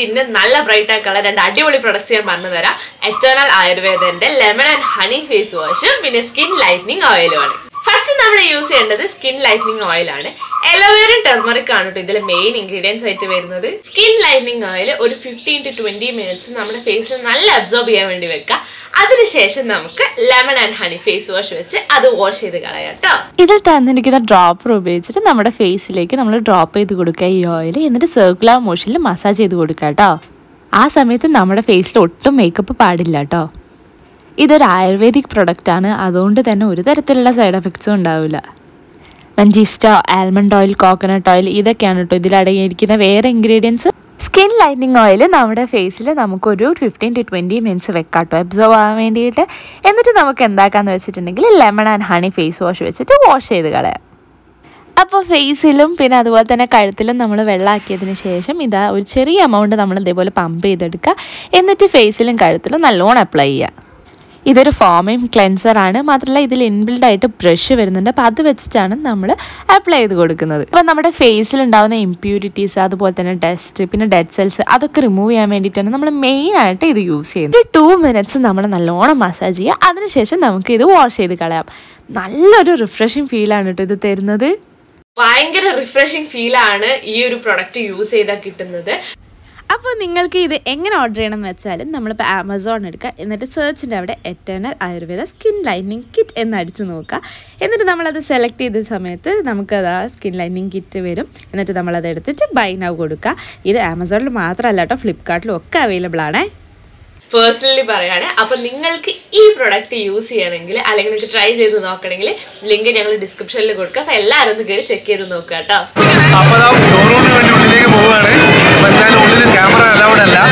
Skin നല്ല bright ആക്കാനുള്ള രണ്ട് അടിപൊളി പ്രൊഡക്ട്സ് ഞാൻ പറഞ്ഞു തരാം എറ്റേണൽ ആയുർവേദന്റെ ലെമൺ ആൻഡ് ഹണി ഫേസ് വാഷും പിന്നെ സ്കിൻ ലൈറ്റനിങ് ഓയിലുമാണ് ഫസ്റ്റ് നമ്മൾ യൂസ് ചെയ്യേണ്ടത് സ്കിൻ ലൈറ്റനിങ് ഓയിൽ ആണ് എലോവേറും ടെർമറിക് ആണ് കേട്ടോ ഇതിലെ മെയിൻ ഇൻഗ്രീഡിയൻസ് ആയിട്ട് വരുന്നത് സ്കിൻ ലൈറ്റനിങ് ഓയിൽ ഒരു ഫിഫ്റ്റീൻ ടു ട്വന്റി മിനിറ്റ്സ് നമ്മുടെ ഫേസിൽ നല്ല അബ്സോർബ് ചെയ്യാൻ വേണ്ടി വെക്കുക അതിനുശേഷം നമുക്ക് lemon and honey face wash വെച്ച് അത് വാഷ് ചെയ്ത് കളയാം കേട്ടോ ഇതിൽ തന്നിരിക്കുന്ന ഡ്രോപ്പർ ഉപയോഗിച്ചിട്ട് നമ്മുടെ ഫേസിലേക്ക് നമ്മൾ ഡ്രോപ്പ് ചെയ്ത് കൊടുക്കുക ഈ ഓയിൽ എന്നിട്ട് സർക്കുലർ മോഷനിൽ മസാജ് ചെയ്ത് കൊടുക്കുക കേട്ടോ ആ സമയത്ത് നമ്മുടെ ഫേസിൽ ഒട്ടും മേക്കപ്പ് പാടില്ല കേട്ടോ ഇതൊരു ആയുർവേദിക് പ്രൊഡക്റ്റ് ആണ് അതുകൊണ്ട് തന്നെ ഒരു തരത്തിലുള്ള സൈഡ് എഫക്ട്സും ഉണ്ടാവില്ല മഞ്ചിസ്റ്റ ആൽമണ്ട് ഓയിൽ കോക്കനട്ട് ഓയിൽ ഇതൊക്കെയാണ് കേട്ടോ ഇതിലടങ്ങിയിരിക്കുന്ന വേറെ ഇൻഗ്രീഡിയൻസ് സ്കിൻ ലൈറ്റനിങ് ഓയിൽ നമ്മുടെ ഫേസിൽ നമുക്കൊരു ഫിഫ്റ്റീൻ ടു ട്വൻറ്റി മിനിറ്റ്സ് വെക്കാം കേട്ടോ അബ്സോർവ് ആവാൻ വേണ്ടിയിട്ട് എന്നിട്ട് നമുക്ക് എന്താക്കാന്ന് വെച്ചിട്ടുണ്ടെങ്കിൽ lemon and honey face wash വെച്ചിട്ട് വാഷ് ചെയ്ത് കളയാം അപ്പോൾ ഫേസിലും പിന്നെ അതുപോലെ തന്നെ കഴുത്തിലും നമ്മൾ വെള്ളമാക്കിയതിന് ശേഷം ഇതാ ഒരു ചെറിയ എമൗണ്ട് നമ്മൾ ഇതേപോലെ പമ്പ് ചെയ്തെടുക്കുക എന്നിട്ട് ഫേസിലും കഴുത്തിലും നല്ലോണം അപ്ലൈ ചെയ്യുക ഇതൊരു ഫോമിങ് ക്ലെൻസർ ആണ് മാത്രമല്ല ഇതിൽ ഇൻബിൽഡ് ആയിട്ട് ബ്രഷ് വരുന്നുണ്ട് അപ്പോൾ അത് വെച്ചിട്ടാണ് നമ്മൾ അപ്ലൈ ചെയ്ത് കൊടുക്കുന്നത് അപ്പോൾ നമ്മുടെ ഫേസിൽ ഉണ്ടാകുന്ന ഇമ്പ്യൂരിറ്റീസ് അതുപോലെ തന്നെ ഡസ്റ്റ് പിന്നെ ഡെഡ് സെൽസ് അതൊക്കെ റിമൂവ് ചെയ്യാൻ വേണ്ടിയിട്ടാണ് നമ്മൾ മെയിൻ ആയിട്ട് ഇത് യൂസ് ചെയ്യുന്നത് ഒരു ടു മിനിറ്റ്സ് നമ്മൾ നല്ലോണം മസാജ് ചെയ്യുക അതിനുശേഷം നമുക്ക് ഇത് വാഷ് ചെയ്ത് കളയാം നല്ലൊരു റിഫ്രഷിങ് ഫീലാണ് കേട്ടോ ഇത് തരുന്നത് ഭയങ്കര റിഫ്രഷിങ് ഫീൽ ആണ് ഈ ഒരു പ്രൊഡക്റ്റ് യൂസ് ചെയ്താൽ കിട്ടുന്നത് അപ്പോൾ നിങ്ങൾക്ക് ഇത് എങ്ങനെ ഓർഡർ ചെയ്യണം എന്ന് വെച്ചാൽ നമ്മളിപ്പോൾ ആമസോൺ എടുക്കുക എന്നിട്ട് സെർച്ചിൻ്റെ അവിടെ Eternal Ayurveda skin lightening kit എന്ന് അടിച്ച് നോക്കുക എന്നിട്ട് നമ്മളത് സെലക്ട് ചെയ്ത സമയത്ത് നമുക്കത് ആ സ്കിൻ ലൈനിങ് കിറ്റ് വരും എന്നിട്ട് നമ്മളത് എടുത്തിട്ട് ബൈ നൗ കൊടുക്കുക ഇത് ആമസോണിൽ മാത്രമല്ല കേട്ടോ ഫ്ലിപ്കാർട്ടിലും ഒക്കെ അവൈലബിൾ ആണേ പേഴ്സണലി പറയാണ് അപ്പൊ നിങ്ങൾക്ക് ഈ പ്രൊഡക്റ്റ് യൂസ് ചെയ്യണമെങ്കിൽ അല്ലെങ്കിൽ നിങ്ങൾക്ക് ട്രൈ ചെയ്ത് നോക്കണമെങ്കിൽ ലിങ്ക് ഞങ്ങൾ ഡിസ്ക്രിപ്ഷനിൽ കൊടുക്കാം അപ്പൊ എല്ലാവരും ഒന്ന് കയറി ചെക്ക് ചെയ്ത് നോക്കുക കേട്ടോ അപ്പൊ ദാ ഷോറൂമിന് വേണ്ടി ഉള്ളിലേക്ക് പോവുകയാണ് അപ്പൊ എന്തായാലും ഉള്ളിൽ ക്യാമറ അലൗഡ് അല്ല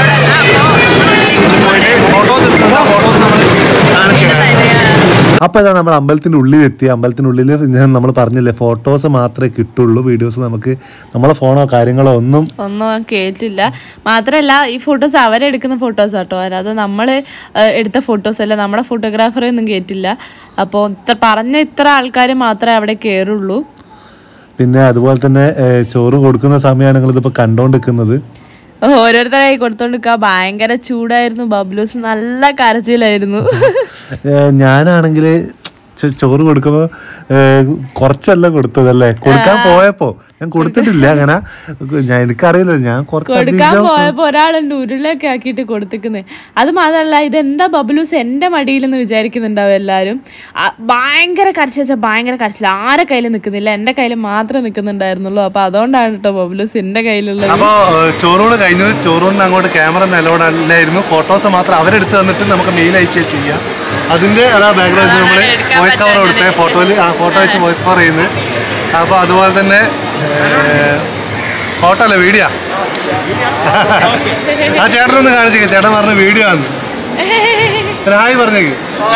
പോയിട്ട് ഫോട്ടോസ് എടുക്കുന്ന ഫോട്ടോസ് നമ്മൾ അപ്പൊ ഇതാ നമ്മൾ അമ്പലത്തിന്റെ ഉള്ളിൽ എത്തി അമ്പലത്തിന്റെ ഉള്ളിൽ ഞാൻ നമ്മൾ പറഞ്ഞില്ലേ ഫോട്ടോസ് മാത്രമേ കിട്ടുള്ളൂ വീഡിയോസ് നമുക്ക് നമ്മളെ ഫോണോ കാര്യങ്ങളോ ഒന്നും ഒന്നും കേട്ടില്ല മാത്രമല്ല ഈ ഫോട്ടോസ് അവരെടുക്കുന്ന ഫോട്ടോസ് കേട്ടോ അല്ലാതെ നമ്മൾ എടുത്ത ഫോട്ടോസ് അല്ല നമ്മുടെ ഫോട്ടോഗ്രാഫറെ ഒന്നും കേട്ടില്ല അപ്പോൾ ഇത്ര പറഞ്ഞ ഇത്ര ആൾക്കാർ മാത്രമേ അവിടെ കയറുള്ളൂ പിന്നെ അതുപോലെ തന്നെ ഏഹ്, ചോറ് കൊടുക്കുന്ന സമയമാണ് നിങ്ങൾ ഇതിപ്പോ കണ്ടോണ്ടിരിക്കുന്നത് ഓരോരുത്തരായി കൊടുത്തോണ്ടിരിക്കുക ഭയങ്കര ചൂടായിരുന്നു ബബ്ലൂസ് നല്ല കരച്ചിലായിരുന്നു ഏഹ്, ഞാനാണെങ്കില് ചോ- ചോറ് കൊടുക്കുമ്പോ ഏഹ്, കുറച്ചല്ല കൊടുത്തതല്ലേ കൊടുക്കാൻ പോയപ്പോ ഞാൻ കൊടുത്തിട്ടില്ല അങ്ങനെ ഞാൻ എനിക്കറിയില്ല ഞാൻ കൊടുക്കാൻ കുറച്ച് പോയപ്പോ ഒരാളുണ്ട് ഉരുളൊക്കെ ആക്കിയിട്ട് കൊടുത്തിക്കുന്നത് അത് മാത്രമല്ല ഇതെന്താ ബബ്ലൂസ് എൻ്റെ മടിയിലെന്ന് വിചാരിക്കുന്നുണ്ടാവും എല്ലാവരും ആ, ഭയങ്കര കരച്ചിൽ വെച്ചാൽ ഭയങ്കര കരച്ചിൽ ആരെ കയ്യിൽ നിൽക്കുന്നില്ല എൻ്റെ കയ്യിൽ മാത്രമേ നിൽക്കുന്നുണ്ടായിരുന്നുള്ളൂ അപ്പോൾ അതുകൊണ്ടാണ് കേട്ടോ ബബ്ലൂസ് എൻ്റെ കയ്യിലുള്ളത് അപ്പോ ഏഹ്, ചോറൂണ് കഴിഞ്ഞു ചോറൂണിന് അങ്ങോട്ട് ക്യാമറ നിലവിടെ അല്ലായിരുന്നു ഫോട്ടോസ് മാത്രം അവരെടുത്ത് തന്നിട്ട് നമുക്ക് മെയിൽ അയക്കുക ചെയ്യാം അതിന്റെ അതാ ബാക്ക്ഗ്രൗണ്ട് നമ്മൾ വോയിസ് കവർ കൊടുത്തേ ഫോട്ടോയിൽ ആ ഫോട്ടോ വെച്ച് വോയിസ് കവർ ചെയ്യുന്നത് അപ്പോൾ അതുപോലെ തന്നെ ഫോട്ടോ അല്ല വീഡിയോ ആ ചേട്ടനൊന്ന് കാണിച്ചേക്ക് ചേട്ടൻ പറഞ്ഞ വീഡിയോ ആണ് ഒരു ഹായ് പറഞ്ഞേക്ക്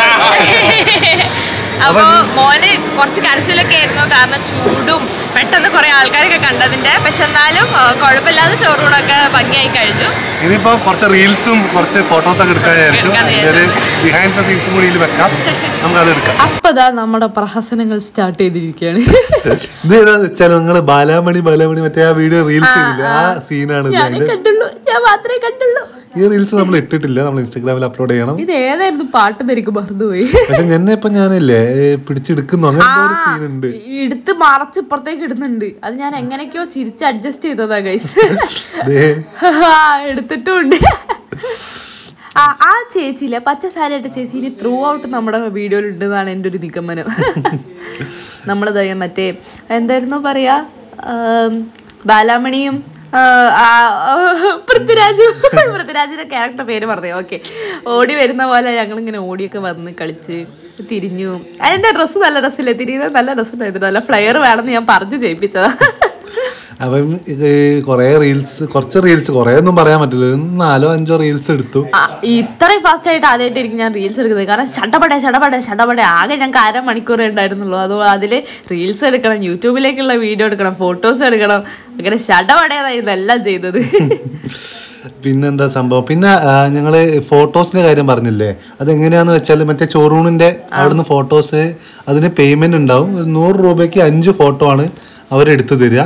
അപ്പൊ മോന് കുറച്ച് കരച്ചിലൊക്കെ ആയിരുന്നു കാരണം ചൂടും പെട്ടെന്ന് കുറെ ആൾക്കാരൊക്കെ കണ്ടതിന്റെ പക്ഷെ എന്നാലും ആ, കുഴപ്പമില്ലാതെ ചോറൂണൊക്കെ ഭംഗിയായി കഴിഞ്ഞു ഇനിയിപ്പോ കുറച്ച് റീൽസും കുറച്ച് ഫോട്ടോസ് ഒക്കെ എടുക്കാൻ വിചാരിച്ചു എടുക്കാന്ന് ഒരു ബിഹൈൻഡ് ദ സീൻസും കൂടി ഇതിൽ വെക്കാം നമുക്കത് എടുക്കാം അപ്പതാ നമ്മുടെ പ്രഹസനങ്ങൾ സ്റ്റാർട്ട് ചെയ്തിരിക്കുകയാണ് ഇത് ഏതാന്ന് വെച്ചാൽ നിങ്ങള് ബാലാമണി ബാലാമണി മറ്റേ ആ വീഡിയോ റീൽസ് ചെയ്തില്ലേ ആ സീനാണ് ഇത് അതിന്റെ കണ്ടുള്ളൂ ഞാൻ മാത്രമേ കണ്ടുള്ളൂ ഈ റീൽസ് നമ്മൾ ഇട്ടിട്ടില്ല നമ്മൾ ഇൻസ്റ്റാഗ്രാമിൽ അപ്ലോഡ് ചെയ്യണം ഇത് ഏതായിരുന്നു പാട്ട് തിരിക്കും മറന്നുപോയി പക്ഷെ എന്നെ ഇപ്പൊ ഞാനില്ലേ ഏ, പിടിച്ചെടുക്കുന്നു അങ്ങനെ എന്തോ ഒരു സീൻ ഉണ്ട് എടുത്ത് മറച്ച് ഇപ്പുറത്തേക്ക് ഇടുന്നുണ്ട് അത് ഞാൻ എങ്ങനെയൊക്കെയോ ചിരിച്ച് അഡ്ജസ്റ്റ് ചെയ്തതാ ഗൈസ് ദേ, എടുത്തിട്ടുണ്ട് ആ ആ ചേച്ചിയില്ലേ പച്ച സാരി ഇട്ട ചേച്ചി ഇനി ത്രൂ ഔട്ട് നമ്മുടെ വീഡിയോയിൽ ഉണ്ടെന്നാണ് എൻ്റെ ഒരു നിഗമനം നമ്മൾ മറ്റേ എന്തായിരുന്നു പറയാ ആം, ബാലാമണിയും ആ, ആ, പൃഥ്വിരാജും പൃഥ്വിരാജിന്റെ ക്യാരക്ടർ പേര് പറഞ്ഞു ഓക്കെ ഓടി വരുന്ന പോലെ ഞങ്ങളിങ്ങനെ ഓടിയൊക്കെ വന്ന് കളിച്ച് തിരിഞ്ഞു അതിന്റെ ഡ്രസ്സ് നല്ല ഡ്രസ്സില്ലേ തിരിയുന്നത് നല്ല ഡ്രസ്സുണ്ടായിരുന്നു നല്ല ഫ്ലെയർ വേണമെന്ന് ഞാൻ പറഞ്ഞു ചെയ്യിപ്പിച്ചതാ അപ്പം ഇത് കുറേ റീൽസ് കുറച്ച് റീൽസ് കുറേ ഒന്നും പറയാൻ പറ്റില്ല ഒരു നാലോ അഞ്ചോ റീൽസ് എടുത്തു ആ, ഇത്രയും ഫാസ്റ്റ് ആയിട്ട് ആദ്യമായിട്ടായിരിക്കും ഞാൻ റീൽസ് എടുക്കുന്നത് കാരണം ഷടപടെ ഷടപടെ ഷടപടെ ആകെ ഞങ്ങൾക്ക് അര മണിക്കൂറേ ഉണ്ടായിരുന്നുള്ളൂ അത് അതിൽ റീൽസ് എടുക്കണം യൂട്യൂബിലേക്കുള്ള വീഡിയോ എടുക്കണം ഫോട്ടോസ് എടുക്കണം അങ്ങനെ ഷടപടേതായിരുന്നു എല്ലാം ചെയ്തത് പിന്നെന്താ സംഭവം പിന്നെ ആ, ഞങ്ങള് ഫോട്ടോസിന്റെ കാര്യം പറഞ്ഞില്ലേ അത് എങ്ങനെയാന്ന് വെച്ചാൽ മറ്റേ ചോറൂണിന്റെ അവിടുന്ന് ഫോട്ടോസ് അതിന് പേയ്മെന്റ് ഉണ്ടാവും ഒരു നൂറ് രൂപയ്ക്ക് അഞ്ച് ഫോട്ടോ ആണ് അവരെടുത്ത് തരിക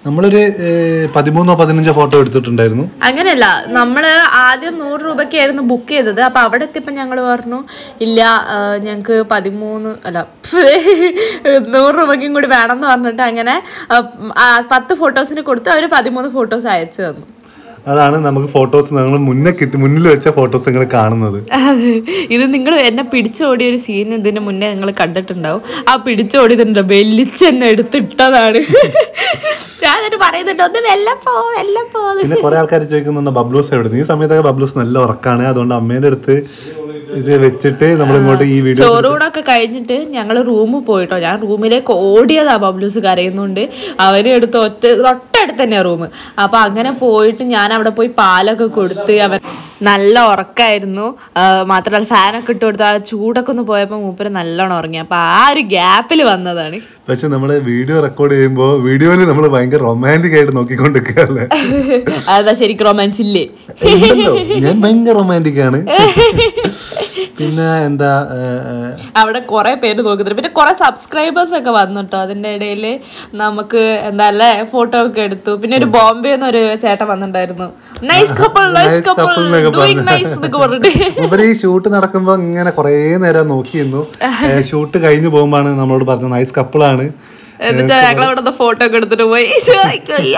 നമ്മളൊരു ഏഹ്, പതിമൂന്നോ പതിനഞ്ചോ ഫോട്ടോ എടുത്തിട്ടുണ്ടായിരുന്നു അങ്ങനെയല്ല നമ്മൾ ആദ്യം നൂറ് രൂപയ്ക്കായിരുന്നു ബുക്ക് ചെയ്തത് അപ്പോൾ അവിടെ എത്തിയപ്പോൾ ഞങ്ങൾ പറഞ്ഞു ഇല്ല ഞങ്ങൾക്ക് പതിമൂന്ന് അല്ല നൂറ് രൂപയ്ക്കും കൂടി വേണമെന്ന് പറഞ്ഞിട്ട് അങ്ങനെ ആ, ആ, പത്ത് ഫോട്ടോസിന് കൊടുത്ത് അവർ പതിമൂന്ന് ഫോട്ടോസ് അയച്ചു തന്നു അതാണ് നമുക്ക് ഫോട്ടോസ് നമ്മൾ മുന്നേ കിട്ടി മുന്നിൽ വെച്ച ഫോട്ടോസ് നിങ്ങൾ കാണുന്നത് അതെ ഇത് നിങ്ങൾ എന്നെ പിടിച്ചോടിയ ഒരു സീൻ ഇതിന് മുന്നേ നിങ്ങൾ കണ്ടിട്ടുണ്ടാവും ആ പിടിച്ചോടിയതുണ്ടോ വെല്ലിച്ചെന്നെ എടുത്തിട്ടതാണ് ഞാൻ എന്നിട്ട് പറയുന്നുണ്ട് ഒന്ന് വെല്ലം പോ വെല്ലം പോ പിന്നെ കുറെ ആൾക്കാർ ചോദിക്കുന്നുണ്ട് ബബ്ലൂസ് എവിടെ ഈ സമയത്തൊക്കെ ബബ്ലൂസ് നല്ല ഉറക്കാണ് അതുകൊണ്ട് അമ്മേന്റെ അടുത്ത് ഇത് വെച്ചിട്ട് നമ്മൾ ഇങ്ങോട്ട് ഈ വീഡിയോ ചോറൂണൊക്കെ കഴിഞ്ഞിട്ട് ഞങ്ങൾ റൂമിൽ പോയിട്ടോ ഞാൻ റൂമിലേക്ക് ഓടിയതാ ബബ്ലൂസ് കരയുന്നുണ്ട് അവന് എടുത്ത് ഒറ്റ തൊട്ടടുത്ത് തന്നെയാ റൂം അപ്പൊ അങ്ങനെ പോയിട്ട് ഞാൻ അവിടെ പോയി പാലൊക്കെ കൊടുത്ത് അവൻ നല്ല ഉറക്കായിരുന്നു ആ, മാത്രമല്ല ഫാനൊക്കെ ഇട്ട് കൊടുത്ത് ആ ചൂടൊക്കെ ഒന്ന് പോയപ്പോൾ മൂപ്പര് നല്ലോണം ഉറങ്ങി അപ്പൊ ആ ഒരു ഗ്യാപ്പിൽ വന്നതാണ് പക്ഷെ നമ്മള് വീഡിയോ റെക്കോർഡ് ചെയ്യുമ്പോൾ വീഡിയോയിൽ നമ്മൾ ഭയങ്കര റൊമാൻറ്റിക് ആയിട്ട് നോക്കിക്കൊണ്ടിരിക്കുകയല്ലേ അതാ ശരിക്കും റൊമാൻസ് ഇല്ലേ ഉണ്ടല്ലോ ഞാൻ ഭയങ്കര റൊമാൻറ്റിക് ആണ് പിന്നെ എന്താ ഏഹ്, അവിടെ കുറെ പേര് നോക്കുന്നുണ്ട് പിന്നെ കുറെ സബ്സ്ക്രൈബേഴ്സ് ഒക്കെ വന്നിട്ടോ അതിന്റെ ഇടയിൽ നമുക്ക് എന്താ അല്ലേ ഫോട്ടോ ഒക്കെ എടുത്തു പിന്നെ ഒരു ബോംബെ ഒരു ചേട്ടൻ വന്നിട്ടുണ്ടായിരുന്നു nice couple nice Nice couple couple എന്നൊക്കെ ഡൂയിങ് പറഞ്ഞ്. നൈസ് എന്നൊക്കെ പറഞ്ഞിട്ട് ഇവര് ഈ ഷൂട്ട് നടക്കുമ്പോ ഇങ്ങനെ കുറേ നേരം നോക്കിയിരുന്നു ഷൂട്ട് കഴിഞ്ഞു പോകുമ്പോഴാണ് നമ്മളോട് പറഞ്ഞത് നൈസ് കപ്പിളാണ് എന്നിട്ട് ഞങ്ങൾ അവിടെ ഫോട്ടോ ഒക്കെ എടുത്തിട്ട് പോയി ഈശോ, എനിക്ക് വയ്യ.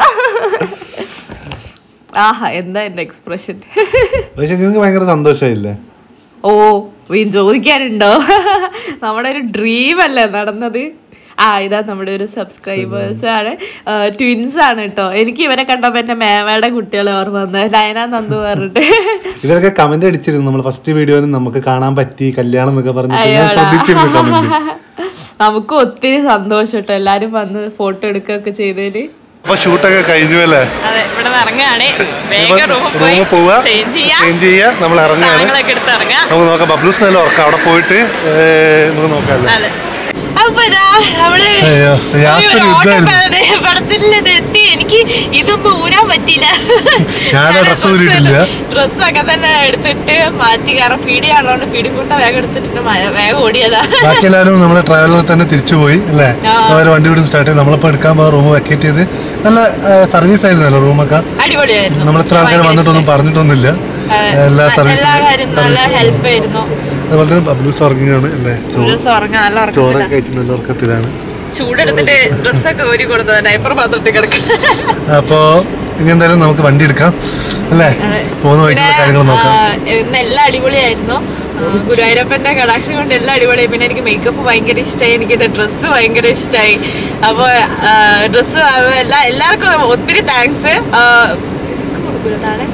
ആഹാ എന്താ എന്റെ എക്സ്പ്രഷൻ പക്ഷെ നിങ്ങൾക്ക് ഭയങ്കര സന്തോഷമായില്ലേ ഓ വീണ്ടും ചോദിക്കാനുണ്ടോ നമ്മുടെ ഒരു ഡ്രീം അല്ലേ നടന്നത് ആ ഇതാ നമ്മുടെ ഒരു സബ്സ്ക്രൈബേഴ്സ് ആണ് ട്വിൻസ് ആണ് കേട്ടോ എനിക്ക് ഇവരെ കണ്ടപ്പോ എന്റെ മേമയുടെ കുട്ടികൾ ഓർമ്മ വന്നത് ലയന നന്ദു പറഞ്ഞിട്ട് ഇവരൊക്കെ കമന്റ് അടിച്ചിരുന്നു നമ്മൾ ഫസ്റ്റ് വീഡിയോയിൽ നമുക്ക് കാണാൻ പറ്റി കല്യാണം എന്നൊക്കെ പറഞ്ഞിട്ട് ഞാൻ ശ്രദ്ധിച്ചിരുന്നു കമന്റ് നമുക്ക് ഒത്തിരി സന്തോഷം കേട്ടോ എല്ലാരും വന്ന് ഫോട്ടോ എടുക്കുകയൊക്കെ ചെയ്തതില് അപ്പൊ ഷൂട്ടൊക്കെ കഴിഞ്ഞു അല്ലേ അതെ ഇവിടെ നിന്ന് ഇറങ്ങുകയാണ് വേഗം റൂമിൽ പോയി റൂമിൽ പോവുക ചേഞ്ച് ചെയ്യാം ചേഞ്ച് ചെയ്യുക നമ്മൾ ഇറങ്ങുകയാണ് സാധനങ്ങളൊക്കെ എടുത്ത് ഇറങ്ങാം നമുക്ക് നോക്കാം ബബ്ലൂസ് നല്ല ഉറക്കാം അവിടെ പോയിട്ട് ഏഹ്, നമുക്ക് നോക്കാം അതെ അപ്പൊ ഇതാ നമ്മള് അയ്യോ, യാതൊരു ഒരു ഓട്ടം ഇതായിരുന്നു. പ- പടച്ചിലിൽ ഇത് എത്തി എനിക്ക് ഇതൊന്നും ഊരാൻ പറ്റിയില്ല ഞാൻ ആ dress ഊരിയിട്ടില്ല. ഡ്രസ്സൊക്കെ തന്നെ എടുത്തിട്ട് മാറ്റി കാരണം ഫീഡ് ചെയ്യാനുള്ളതുകൊണ്ട് ഫീഡും കൂട്ട വേഗം എടുത്തിട്ട് മ- വേഗം ഓടിയതാ ബാക്കി എല്ലാവരും നമ്മുടെ ട്രാവലറിൽ തന്നെ തിരിച്ചു പോയി അല്ലേ അവർ വണ്ടി വിടുന്ന് സ്റ്റാർട്ട് ചെയ്ത് നമ്മളിപ്പോൾ എടുക്കാൻ പോയ റൂം വെക്കേറ്റ് ചെയ്ത് നല്ല സർവീസ് ആയിരുന്നല്ലോ റൂമൊക്കെ അടിപൊളിയായിരുന്നു നമ്മൾ ഇത്ര ആൾക്കാർ വന്നിട്ടൊന്നും പറഞ്ഞിട്ടൊന്നുമില്ല എല്ലാ സർവീസും എല്ലാ കാര്യം നല്ല ഹെൽപ്പ് ആയിരുന്നു അതുപോലെ തന്നെ ബബ്ലൂസ് ഉറങ്ങുകയാണ് അല്ലേ ഒരു ചോറ് ദിവസം ഉറങ്ങാൻ നല്ല ഉറക്കം ചോറൊക്കെ കഴിച്ച് നല്ല ഉറക്കത്തിലാണ് ചൂടെടുത്തിട്ട് ഡ്രസ്സൊക്കെ ഊരി കൊടുത്തത് ഡൈപ്പർ മാത്രം ഇട്ട് കിടക്കും അപ്പോൾ ഇനി എന്തായാലും നമുക്ക് വണ്ടി എടുക്കാം അല്ലേ പോകുന്ന വഴിക്കുള്ള കാര്യങ്ങൾ നോക്കാം ഇന്ന് എല്ലാം അടിപൊളിയായിരുന്നു ആ, ഗുരുവായൂരപ്പന്റെ കടാക്ഷം കൊണ്ട് എല്ലാം അടിപൊളിയായി പിന്നെ എനിക്ക് മേക്കപ്പ് ഭയങ്കര ഇഷ്ടമായി എനിക്ക് എന്റെ ഡ്രസ്സ് ഭയങ്കര ഇഷ്ടമായി അപ്പോൾ ഡ്രസ്സ് എല്ലാ എല്ലാവർക്കും ഒത്തിരി താങ്ക്സ് കൊടുക്കൂല താഴെ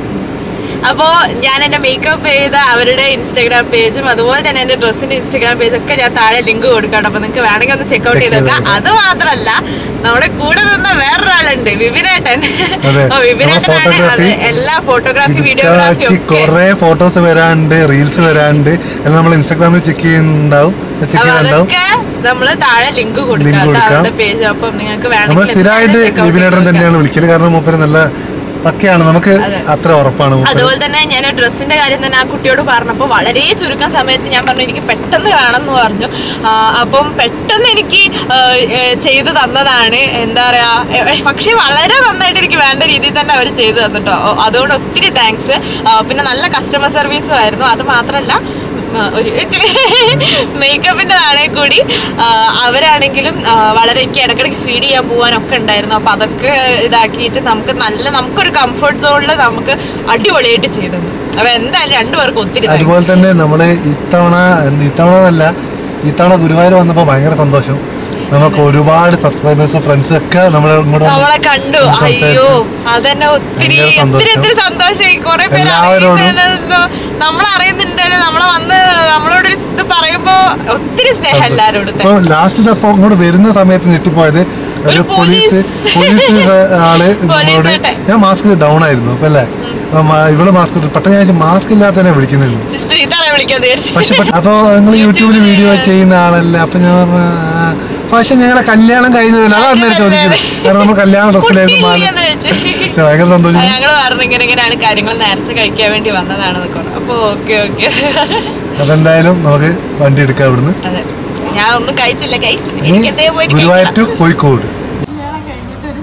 അപ്പോൾ ഞാൻ എൻ്റെ മേക്കപ്പ് ചെയ്ത അവരുടെ ഇൻസ്റ്റാഗ്രാം പേജും അതുപോലെ തന്നെ എൻ്റെ ഡ്രസ്സിൻ്റെ ഇൻസ്റ്റാഗ്രാം പേജും ഒക്കെ ഞാൻ താഴെ ലിങ്ക് കൊടുക്കാം അപ്പോൾ നിങ്ങൾക്ക് വേണമെങ്കിൽ ഒന്ന് ചെക്ക് ഔട്ട് ചെയ്ത് നോക്കാം അത് മാത്രമല്ല നമ്മുടെ കൂടെ നിന്ന വേറൊരാളുണ്ട് വിപിനേട്ടൻ അതെ. ഓ, വിപിനേട്ടനാണ് photography അതെ, എല്ലാ ഫോട്ടോഗ്രാഫി വീഡിയോഗ്രാഫി ഒക്കെ കുറെ ഫോട്ടോസ് വരാണ്ട് റീൽസ് വരാണ്ട് എല്ലാം നമ്മൾ ഇൻസ്റ്റാഗ്രാമിൽ ചെക്ക് ചെയ്യുന്നുണ്ടാവും ചെക്ക് അപ്പൊ ചെയ്യുന്നുണ്ടാവും അതൊക്കെ നമ്മള് താഴെ ലിങ്ക് Link കൊടുക്കാം കേട്ടോ കൊടുക്കാം. അവരുടെ പേജ് അപ്പം നിങ്ങൾക്ക് നമ്മൾ വേണമെങ്കിൽ സ്ഥിരമായിട്ട് എന്തായാലും check out വിപിനേട്ടൻ ചെയ്ത് തന്നെയാണ് വിളിക്കല് കാരണം മൂപ്പര് നല്ല പക്കയാണ് നമുക്ക് അതെ. അത്ര ഉറപ്പാണ് മൂപ്പര് അതുപോലെ തന്നെ ഞാൻ ഡ്രസ്സിന്റെ കാര്യം തന്നെ ആ കുട്ടിയോട് പറഞ്ഞപ്പോൾ വളരെ ചുരുക്കം സമയത്ത് ഞാൻ പറഞ്ഞു എനിക്ക് പെട്ടെന്ന് വേണമെന്ന് പറഞ്ഞു ആ, അപ്പം പെട്ടെന്ന് എനിക്ക് ആ, ഏ, ചെയ്തു തന്നതാണ് എന്താ പറയാ ഏ, പക്ഷെ വളരെ നന്നായിട്ട് എനിക്ക് വേണ്ട രീതിയിൽ തന്നെ അവർ ചെയ്തു തന്നിട്ടോ ഓ, അതുകൊണ്ട് ഒത്തിരി താങ്ക്സ് പിന്നെ നല്ല കസ്റ്റമർ സർവീസും ആയിരുന്നു അത് മാത്രമല്ല ആ, ഒരു മേക്കപ്പിന്റെ താഴെ കൂടി ആ, അവരാണെങ്കിലും ആ, വളരെ എനിക്ക് ഇടയ്ക്കിടയ്ക്ക് ഫീഡ് ചെയ്യാൻ പോകാനൊക്കെ ഉണ്ടായിരുന്നു അപ്പൊ അതൊക്കെ ഇതാക്കിയിട്ട് നമുക്ക് നല്ല നമുക്കൊരു കംഫർട്ട് സോണിൽ നമുക്ക് അടിപൊളിയായിട്ട് ചെയ്തു തന്നു. അപ്പൊ എന്തായാലും രണ്ടുപേർക്കും ഒത്തിരി thanks. അതുപോലെ തന്നെ നമ്മള് ഇത്തവണ എന്ത് ഇത്തവണ എന്നല്ല ഇത്തവണ ഗുരുവായൂർ വന്നപ്പോൾ ഭയങ്കര സന്തോഷം നമുക്ക് ഒരുപാട് സബ്സ്ക്രൈബേഴ്സും ഫ്രണ്ട്സും ഒക്കെ നമ്മളെ ഇങ്ങോട്ട് വന്ന് നമ്മളെ കണ്ടു സംസാരിച്ചു. അയ്യോ അതന്നെ ഒത്തിരി ഭയങ്കര സന്തോഷം. ഒത്തിരി ഒത്തിരി സന്തോഷമായി കുറെ പേര് എല്ലാവരോടും. അറിയുന്നതിനോ നമ്മൾ അറിയുന്നുണ്ടല്ലോ നമ്മളെ വന്ന് നമ്മളോട് ഒരു ഇത് പറയുമ്പോ ഒത്തിരി സ്നേഹം എല്ലാരോടും ഇപ്പൊ ലാസ്റ്റ് അപ്പൊ ഇങ്ങോട്ട് വരുന്ന സമയത്ത് ഞെട്ടിപ്പോയത് ഒരു ഒരു പോലീസ് പോലീസ്. പോലീസ് ആള് പോലീസ് നമ്മളോട് ഏട്ടൻ. ഞാൻ മാസ്ക് ഡൗൺ ആയിരുന്നു അപ്പൊ അല്ലേ അപ്പൊ മ- ഇവിടെ മാസ്ക് ഇട്ടു പെട്ടെന്ന് ഞാൻ മാസ്ക് ഇല്ലാത്തന്നെ വിളിക്കുന്നില്ല ഇതാണ് വിളിക്കാൻ വിചാരിച്ചു പക്ഷെ പെ- അപ്പൊ നിങ്ങൾ യൂട്യൂബിൽ വീഡിയോ ചെയ്യുന്ന ആളല്ലേ അപ്പൊ ഞാൻ പറഞ്ഞു, ആ, പക്ഷെ ഞങ്ങളെ കല്യാണം കഴിഞ്ഞതല്ല അതാണ് ഞാൻ ചോദിക്കുന്നത് കാരണം നമ്മൾ കല്യാണ ഡ്രസ്സിലായിരുന്നു മാല കുട്ടിയില്ലെന്ന് വെച്ച്. പക്ഷെ ഭയങ്കര സന്തോഷം ഞങ്ങൾ പറഞ്ഞു ഇങ്ങനെ ഇങ്ങനെയാണ് കാര്യങ്ങൾ നേർച്ച കഴിക്കാൻ വേണ്ടി വന്നതാണെന്നൊക്കെ പറഞ്ഞു. അപ്പൊ ഓക്കെ ഓക്കെ അതെന്തായാലും നമുക്ക് വണ്ടി എടുക്കാം ഇവിടുന്ന് അതെ ഞാൻ ഒന്നും കഴിച്ചില്ല ഗൈസ് ഇനി എനിക്ക് എന്തേ പോയിട്ട് ഗുരുവായൂർ ടു കഴിക്കണം. കോഴിക്കോട് കഴിഞ്ഞിട്ട് ഒരു സത്യം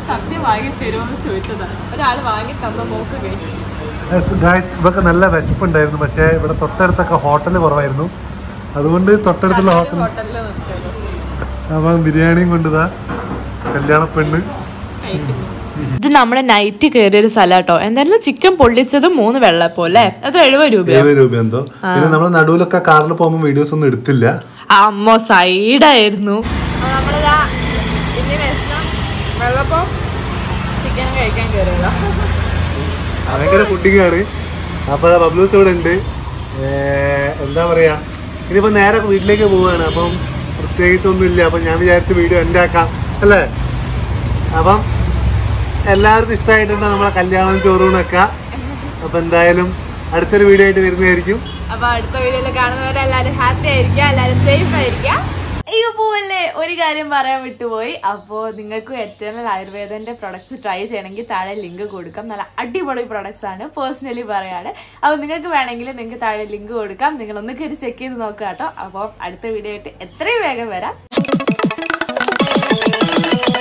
വാങ്ങി തരുമെന്ന് ചോദിച്ചതാണ് ഒരാൾ വാങ്ങി തന്ന നോക്കുകയും ഗായ്സ് ഇവർക്ക് നല്ല വിശപ്പുണ്ടായിരുന്നു പക്ഷേ ഇവിടെ തൊട്ടടുത്തൊക്കെ ഹോട്ടൽ കുറവായിരുന്നു അതുകൊണ്ട് തൊട്ടടുത്തുള്ള ഹോട്ടൽ ഹോട്ടലിൽ നിർത്തുന്നത് അപ്പം ബിരിയാണിയും കൊണ്ടുതാ കല്യാണ പെണ്ണ് ഇത് നമ്മുടെ നൈറ്റ് കയറിയൊരു സ്ഥലം കേട്ടോ എന്തായാലും ചിക്കൻ പൊള്ളിച്ചത് മൂന്ന് വെള്ളപ്പോ അല്ലേ അത് എഴുപത് രൂപ എഴുപത് രൂപ എന്തോ പിന്നെ നമ്മൾ നടുവിലൊക്കെ കാറിൽ പോകുമ്പോൾ വീഡിയോസ് ഒന്നും എടുത്തില്ല അമ്മ സൈഡായിരുന്നു നമ്മളിതാ പിന്നെ വിശണം വെള്ളപ്പം ചിക്കനും കഴിക്കാൻ കയറിയതാ ഭയങ്കര ഫുഡിങ്ങാണ് അപ്പൊ ബബ്ലൂസ് ഇവിടെ ഉണ്ട് ഏ, എന്താ പറയാ ഇനിയിപ്പോ നേരെ വീട്ടിലേക്ക് പോവാണ് അപ്പം പ്രത്യേകിച്ചൊന്നും ഇല്ല അപ്പം ഞാൻ വിചാരിച്ചു വീഡിയോ എൻ്റെ ആക്കാം അല്ലേ അപ്പം എല്ലാവർക്കും ഇഷ്ടമായിട്ടുണ്ട് നമ്മളെ കല്യാണം ചോറൂണൊക്കെ അപ്പൊ എന്തായാലും അടുത്തൊരു വീഡിയോ ആയിട്ട് വരുന്നതായിരിക്കും അപ്പൊ അടുത്ത വീഡിയോയിൽ കാണുന്നവരെ എല്ലാവരും ഹാപ്പി ആയിരിക്കുക എല്ലാവരും സേഫ് ആയിരിക്കുക അയ്യോ പോവല്ലേ ഒരു കാര്യം പറയാൻ വിട്ടുപോയി അപ്പോൾ നിങ്ങൾക്ക് എറ്റേണൽ ആയുർവേദന്റെ പ്രൊഡക്ട്സ് ട്രൈ ചെയ്യണമെങ്കിൽ താഴെ ലിങ്ക് കൊടുക്കാം നല്ല അടിപൊളി പ്രൊഡക്ട്സ് ആണ് പേഴ്സണലി പറയാണ് അപ്പോൾ നിങ്ങൾക്ക് വേണമെങ്കിൽ നിങ്ങൾക്ക് താഴെ ലിങ്ക് കൊടുക്കാം നിങ്ങൾ ഒന്ന് കയറി ചെക്ക് ചെയ്ത് നോക്കുക കേട്ടോ അപ്പോൾ അടുത്ത വീഡിയോ ആയിട്ട് എത്രയും വേഗം വരാം